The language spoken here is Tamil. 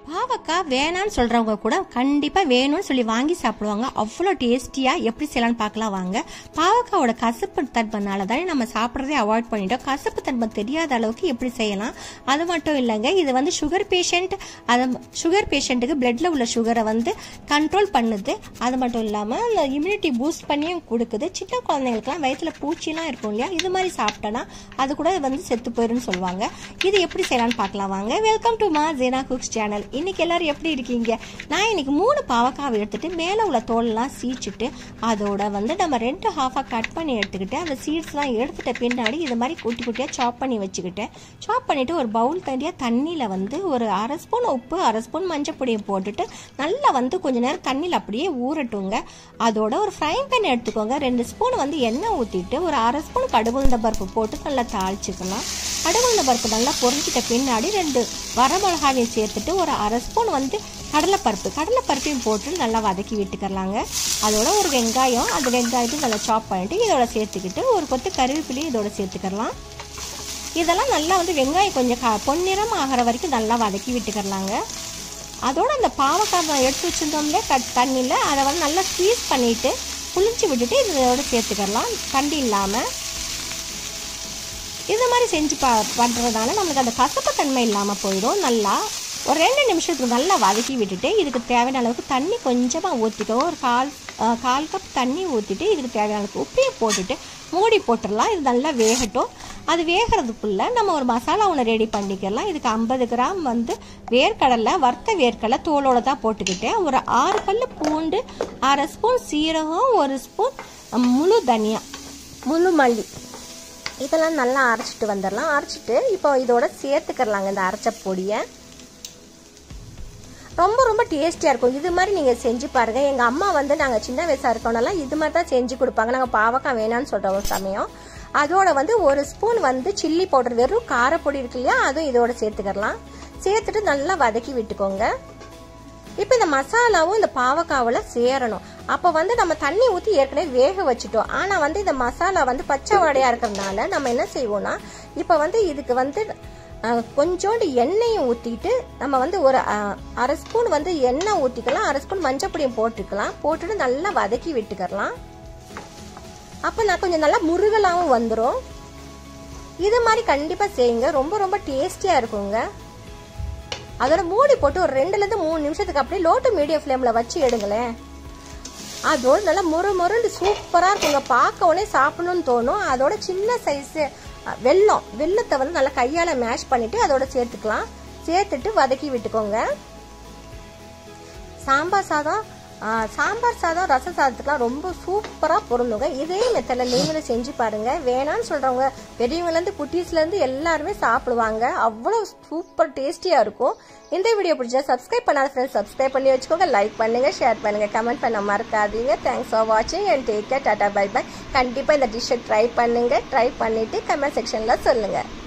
பாவக்காய் வேணாம்னு சொல்றவங்க கூட கண்டிப்பா வேணும்னு சொல்லி வாங்கி சாப்பிடுவாங்க அவ்வளோ டேஸ்டியா எப்படி செய்யலாம்னு பார்க்கலாம் வாங்க பாவக்காவோட கசப்பு தன்மைனால தானே நம்ம சாப்பிட்றதே அவாய்ட் பண்ணிட்டோம் கசப்பு தன்மை தெரியாத அளவுக்கு எப்படி செய்யலாம் அது மட்டும் இல்லைங்க இது வந்து சுகர் பேஷண்ட் அது சுகர் பேஷண்ட்டுக்கு பிளட்ல உள்ள சுகரை வந்து கண்ட்ரோல் பண்ணுது அது மட்டும் இல்லாமல் அந்த இம்யூனிட்டி பூஸ்ட் பண்ணியும் கொடுக்குது சின்ன குழந்தைங்களுக்குலாம் வயிற்றுல பூச்சிலாம் இருக்கும் இல்லையா இது மாதிரி சாப்பிட்டோன்னா அது கூட வந்து செத்து போயிருன்னு சொல்லுவாங்க இது எப்படி செய்யலாம்னு பார்க்கலாம் வாங்க வெல்கம் டு மா ஜேனா குக்ஸ் சேனல் இன்னைக்கு எல்லாரும் எப்படி இருக்கீங்க நான் இன்னைக்கு மூணு பாவக்காவை எடுத்துட்டு மேலே உள்ள தோலெல்லாம் சீச்சிட்டு அதோட வந்து நம்ம ரெண்டு ஹாஃபாக கட் பண்ணி எடுத்துக்கிட்டு அந்த சீட்ஸ்லாம் எடுத்துட்ட பின்னாடி இது மாதிரி குட்டி குட்டியாக சாப் பண்ணி வச்சுக்கிட்டேன் சாப் பண்ணிட்டு ஒரு பவுல் தனியாக தண்ணியில் வந்து ஒரு அரை ஸ்பூன் உப்பு அரை ஸ்பூன் மஞ்சள் பொடியும் போட்டுட்டு நல்லா வந்து கொஞ்ச நேரம் தண்ணியில் அப்படியே ஊறட்டுங்க அதோட ஒரு ஃப்ரைங் பேன் எடுத்துக்கோங்க ரெண்டு ஸ்பூன் வந்து எண்ணெய் ஊற்றிட்டு ஒரு அரை ஸ்பூன் கடுகுந்த பருப்பு போட்டு நல்லா தாளிச்சுக்கலாம் கடுகுந்த பருப்பு நல்லா பொரிஞ்சிட்ட பின்னாடி ரெண்டு வரமிளகாவையும் சேர்த்துட்டு ஒரு அரை ஸ்பூன் வந்து கடலைப்பருப்பு கடலைப்பருப்பையும் போட்டு நல்லா வதக்கி விட்டுக்கலாங்க அதோட ஒரு வெங்காயம் அந்த வெங்காயத்தையும் நல்லா சாப் பண்ணிட்டு இதோட சேர்த்துக்கிட்டு ஒரு கொத்து கருவேப்பிலையும் இதோட சேர்த்துக்கலாம் இதெல்லாம் நல்லா வந்து வெங்காயம் கொஞ்சம் க பொன்னிறம் ஆகிற வரைக்கும் நல்லா வதக்கி விட்டுக்கலாங்க அதோட அந்த பாவக்காய் எடுத்து வச்சுருந்தோம்லே கட் தண்ணியில் அதை வந்து நல்லா ஸ்வீஸ் பண்ணிவிட்டு புளிச்சு விட்டுட்டு இதோட சேர்த்துக்கலாம் கண்டி இல்லாமல் இது மாதிரி செஞ்சு ப பண்ணுறதுனால நம்மளுக்கு அந்த கசப்பு தன்மை இல்லாமல் போயிடும் நல்லா ஒரு ரெண்டு நிமிஷத்துக்கு நல்லா வதக்கி விட்டுட்டு இதுக்கு தேவையான அளவுக்கு தண்ணி கொஞ்சமாக ஊற்றிக்கோ ஒரு கால் கால் கப் தண்ணி ஊற்றிட்டு இதுக்கு தேவையான அளவுக்கு உப்பையும் போட்டுட்டு மூடி போட்டுடலாம் இது நல்லா வேகட்டும் அது வேகிறதுக்குள்ளே நம்ம ஒரு மசாலா ஒன்று ரெடி பண்ணிக்கலாம் இதுக்கு ஐம்பது கிராம் வந்து வேர்க்கடலை வறுத்த வேர்க்கடலை தோலோடு தான் போட்டுக்கிட்டேன் ஒரு ஆறு பல் பூண்டு அரை ஸ்பூன் சீரகம் ஒரு ஸ்பூன் முழு தனியா முழு மல்லி இதெல்லாம் நல்லா அரைச்சிட்டு வந்துடலாம் அரைச்சிட்டு இப்போ இதோட சேர்த்துக்கிறலாங்க இந்த அரைச்ச பொடியை ரொம்ப ரொம்ப டேஸ்டியாக இருக்கும் இது மாதிரி நீங்கள் செஞ்சு பாருங்கள் எங்கள் அம்மா வந்து நாங்கள் சின்ன வயசாக இருக்கோம்னாலாம் இது மாதிரி தான் செஞ்சு கொடுப்பாங்க நாங்கள் பாவக்காய் வேணான்னு சொல்கிற ஒரு சமயம் அதோட வந்து ஒரு ஸ்பூன் வந்து சில்லி பவுடர் வெறும் காரப்பொடி இருக்கு இல்லையா அதுவும் இதோட சேர்த்துக்கலாம் சேர்த்துட்டு நல்லா வதக்கி விட்டுக்கோங்க இப்போ இந்த மசாலாவும் இந்த பாவக்காவில் சேரணும் அப்போ வந்து நம்ம தண்ணி ஊற்றி ஏற்கனவே வேக வச்சுட்டோம் ஆனால் வந்து இந்த மசாலா வந்து பச்சை வாடையாக இருக்கிறதுனால நம்ம என்ன செய்வோம்னா இப்போ வந்து இதுக்கு வந்து கொஞ்சோண்டு எண்ணெயும் ஊற்றிட்டு நம்ம வந்து ஒரு அரை ஸ்பூன் வந்து எண்ணெய் ஊற்றிக்கலாம் அரை ஸ்பூன் மஞ்சப்பொடியும் போட்டுக்கலாம் போட்டுட்டு நல்லா வதக்கி விட்டுக்கலாம் அப்போ நான் கொஞ்சம் நல்லா முருகலாகவும் வந்துடும் இது மாதிரி கண்டிப்பாக செய்யுங்க ரொம்ப ரொம்ப டேஸ்டியாக இருக்குங்க அதோட மூடி போட்டு ஒரு ரெண்டுலேருந்து மூணு நிமிஷத்துக்கு அப்படியே லோ டு மீடியம் ஃப்ளேமில் வச்சு எடுங்களேன் அதோட நல்லா முறு முருண்டு சூப்பராக இருக்குங்க பார்க்க உடனே சாப்பிடணும்னு தோணும் அதோட சின்ன சைஸு வெல்லம் வெள்ளத்தை வந்து நல்லா கையால் மேஷ் பண்ணிவிட்டு அதோட சேர்த்துக்கலாம் சேர்த்துட்டு வதக்கி விட்டுக்கோங்க சாம்பார் சாதம் சாம்பார் சாதம் ரச சாதத்துக்குலாம் ரொம்ப சூப்பராக பொருந்துங்க இதே மெத்தடில் நீங்களும் செஞ்சு பாருங்கள் வேணான்னு சொல்கிறவங்க பெரியவங்கலேருந்து குட்டீஸ்லேருந்து எல்லாருமே சாப்பிடுவாங்க அவ்வளோ சூப்பர் டேஸ்டியாக இருக்கும் இந்த வீடியோ பிடிச்சா சப்ஸ்கிரைப் பண்ணாத ஃப்ரெண்ட்ஸ் சப்ஸ்கிரைப் பண்ணி வச்சுக்கோங்க லைக் பண்ணுங்கள் ஷேர் பண்ணுங்கள் கமெண்ட் பண்ண மறக்காதீங்க தேங்க்ஸ் ஃபார் வாட்சிங் and take care tata bye bye கண்டிப்பாக இந்த டிஷ்ஷை ட்ரை பண்ணுங்கள் ட்ரை பண்ணிவிட்டு கமெண்ட் செக்ஷனில் சொல்லுங்கள்